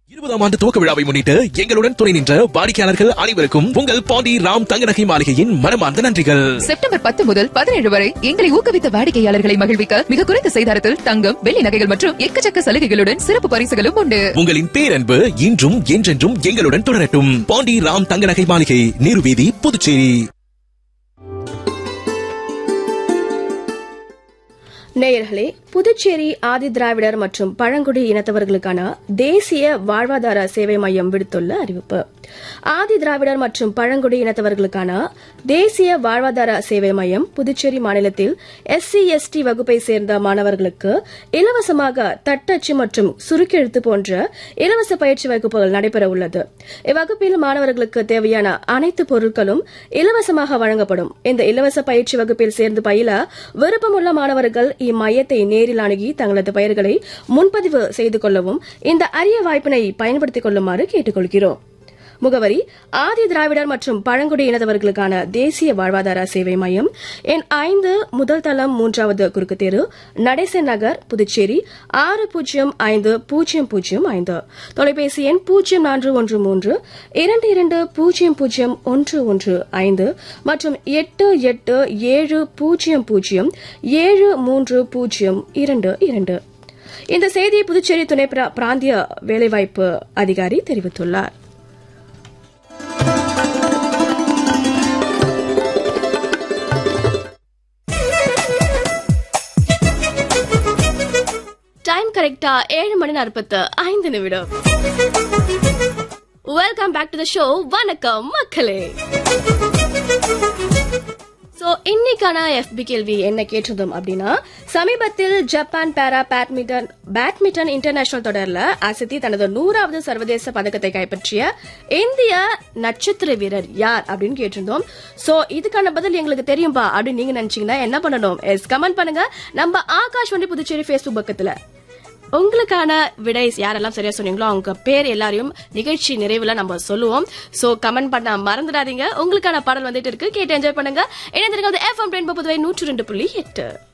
இருபதாம் ஆண்டு துவக்க விழாவை முன்னிட்டு எங்களுடன் துணை நின்ற வாடிக்கையாளர்கள் அனைவருக்கும் உங்கள் பாண்டி ராம் தங்க நகை மாளிகையின் மனமார்ந்த நன்றிகள் செப்டம்பர் பத்து முதல் பதினேழு வரை எங்களை ஊக்குவித்த வாடிக்கையாளர்களை மகிழ்விக்க மிக குறைந்த செய்தாரத்தில் தங்கம் வெள்ளி நகைகள் மற்றும் எக்கச்சக்க சலுகைகளுடன் சிறப்பு பரிசுகளும் உண்டு உங்களின் பேரன்பு இன்றும் என்றென்றும் எங்களுடன் தொடரட்டும் பாண்டி ராம் தங்க நகை மாளிகை நீர்வீதி புதுச்சேரி நேயர்களே புதுச்சேரி ஆதி திராவிடர் மற்றும் பழங்குடி இனத்தவர்களுக்கான தேசிய வாழ்வாதார சேவை மையம் விடுத்துள்ள அறிவிப்பு ஆதி திராவிடர் மற்றும் பழங்குடி இனத்தவர்களுக்கான தேசிய வாழ்வாதார சேவை மையம் புதுச்சேரி மாநிலத்தில் எஸ்சி எஸ்டி வகுப்பை சேர்ந்த மாணவர்களுக்கு இலவசமாக தட்டச்சு மற்றும் சுருக்கெழுத்து போன்ற இலவச பயிற்சி வகுப்புகள் நடைபெற உள்ளது இவ்வகுப்பில் மாணவர்களுக்கு தேவையான அனைத்து பொருட்களும் இலவசமாக வழங்கப்படும் இந்த இலவச பயிற்சி வகுப்பில் சேர்ந்து பயில விருப்பமுள்ள மாணவர்கள் இம்மையத்தை நேரில் அணுகி தங்களது பெயர்களை முன்பதிவு செய்து கொள்ளவும் இந்த அரிய வாய்ப்பினை பயன்படுத்திக் கொள்ளுமாறு கேட்டுக்கொள்கிறோம் முகவரி ஆதி திராவிடர் மற்றும் பழங்குடி இனத்தவர்களுக்கான தேசிய வாழ்வாதார சேவை மையம் எண் ஐந்து முதல் தளம் மூன்றாவது குறுக்கு தெரு நடேசன் நகர் புதுச்சேரி ஆறு பூஜ்ஜியம் ஐந்து பூஜ்ஜியம் பூஜ்ஜியம் ஐந்து தொலைபேசி எண் பூஜ்ஜியம் நான்கு ஒன்று மூன்று இரண்டு இரண்டு பூஜ்ஜியம் பூஜ்ஜியம் ஒன்று ஒன்று ஐந்து மற்றும் எட்டு எட்டு ஏழு பூஜ்ஜியம் பூஜ்ஜியம் ஏழு மூன்று பூஜ்ஜியம் இரண்டு இரண்டு இந்த செய்தியை புதுச்சேரி துணை பிரா- பிராந்திய வேலைவாய்ப்பு அதிகாரி தெரிவித்துள்ளார் டைம் கரெக்டா ஏழு மணி நாற்பத்து ஐந்து நிமிடம் welcome back to the show வணக்கம் மக்களே சோ இன்னைக்கான FB கேள்வி என்ன கேட்டிருந்தோம் அப்படின்னா சமீபத்தில் Japan para badminton badminton international தொடர்ல அசத்தி தனது நூறாவது சர்வதேச பதக்கத்தை கைப்பற்றிய இந்திய நட்சத்திர வீரர் யார் அப்படின்னு கேட்டிருந்தோம் சோ இதுக்கான பதில் எங்களுக்கு தெரியும்பா அப்படின்னு நீங்க நினைச்சீங்கன்னா என்ன பண்ணணும் எஸ் கமெண்ட் பண்ணுங்க நம்ம ஆகாஷ்வாணி புதுச்சேரி ஃபேஸ்புக் பக்கத்துல உங்களுக்கான விடை யாரெல்லாம் சரியா சொன்னீங்களோ அவங்க பேர் எல்லாரையும் நிகழ்ச்சி நிறைவுல நம்ம சொல்லுவோம் சோ கமெண்ட் பண்ண மறந்துடாதீங்க உங்களுக்கான பாடல் வந்துட்டு இருக்கு கேட்டு என்ஜாய் பண்ணுங்க இணைந்திருக்கிறது எஃப்எம் ரெயின்போ புதுவை நூற்று ரெண்டு புள்ளி எட்டு